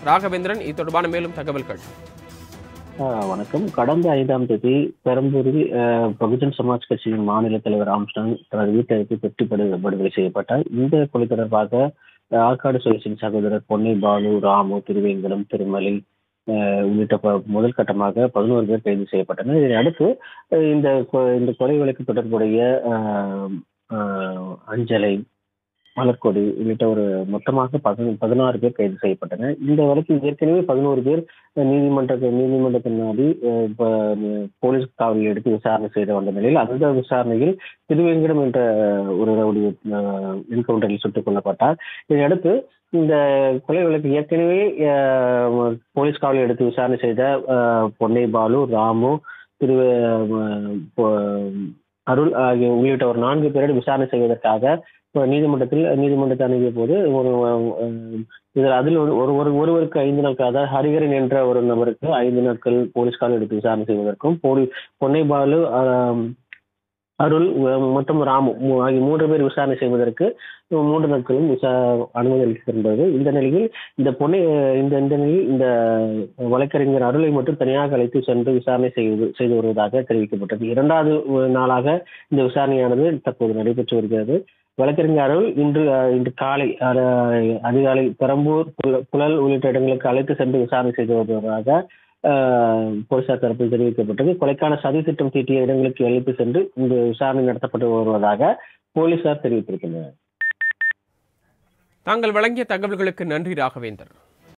ராகவேந்திரன் இது தொடர்பான மேலும் தகவல்கள் ஆ, வணக்கம் கடந்த ஐந்தாம் தேதி பெரம்பூரில் அஹ், பகுஜன் சமாஜ் கட்சியின் மாநில தலைவர் ஆம்ஸ்டாங் தனது வீட்டிற்கு வெட்டி படு படுகொலை செய்யப்பட்டார் இந்த கொலை தொடர்பாக அஹ், ஆற்காடு சுயேசின் சகோதரர் பொன்னை பாலு ராமு திருவேங்கடம் திருமலை அஹ், உள்ளிட்ட ப- முதல் கட்டமாக பதினோரு பேர் கைது செய்யப்பட்டனர் இதனை அடுத்து அஹ், இந்த கொ- இந்த கொலை வழக்கு தொடர்புடைய அஹ், அஹ், அஞ்சலை மலர்கொடி உள்ளிட்ட ஒரு மொத்தமாக பதின பதினாறு பேர் கைது செய்யப்பட்டனர் இந்த வழக்கில் ஏற்கனவே பதினோரு பேர் நீதிமன்ற நீதிமன்றத்தின் நாடி அஹ், இப்ப, அஹ், போலீஸ் காவலில் எடுத்து விசாரணை செய்து வந்த நிலையில் அந்த விசாரணையில் திருவேங்கடம் என்ற ஒரு ரவுடி அஹ், என்கவுண்டரில் சுட்டுக் கொல்லப்பட்டார் இதையடுத்து இந்த கொலை வழக்கு ஏற்கனவே அஹ், போலீஸ் காவலில் எடுத்து விசாரணை செய்த அஹ், பொன்னை பாலு ராமு திரு அஹ், பொ- அருள் ஆகிய உள்ளிட்ட ஒரு நான்கு பேரோடு விசாரணை செய்வதற்காக இப்ப நீதிமன்றத்தில் நீதிமன்றத்தை அணுகிய போது ஒரு அஹ், இதில் அதில் ஒரு ஒரு ஒரு- ஒருவருக்கு ஐந்து நாட்கள் அதாவது ஹரிகரன் என்ற ஒரு நபருக்கு ஐந்து நாட்கள் போலீஸ் காவல் எடுத்து விசாரணை செய்வதற்கும் போலி பொன்னைபாலு ஆம், அருள் அஹ், மற்றும் ராமு மூ- ஆகிய மூன்று பேர் விசாரணை செய்வதற்கு மூன்று நாட்களும் விசா அனுமதி அளித்திருந்தது இந்த நிலையில் இந்த பொன்னை இந்த இந்த நிலையில் இந்த வழக்கறிஞர் அருளை மட்டும் தனியாக அழைத்து சென்று விசாரணை செய்து செய்து வருவதாக தெரிவிக்கப்பட்டது இரண்டாவது நாளாக இந்த விசாரணையானது தற்போது நடைபெற்று வருகிறது வழக்கறிஞர் அருள் இன்று அஹ், இன்று காலை அஹ், அதிகாலை பெரம்பூர் புல- புழல் உள்ளிட்ட இடங்களுக்கு அழைத்து சென்று விசாரணை செய்து வருவதாக அஹ், போலீசார் தரப்பில் தெரிவிக்கப்பட்டது கொலைக்கான சதி திட்டம் தீட்டிய இடங்களுக்கு அழைத்து சென்று இந்த விசாரணை நடத்தப்பட்டு வருவதாக போலீசார் தெரிவித்திருக்கின்றனர் தாங்கள் வழங்கிய தகவல்களுக்கு நன்றி ராகவேந்தர்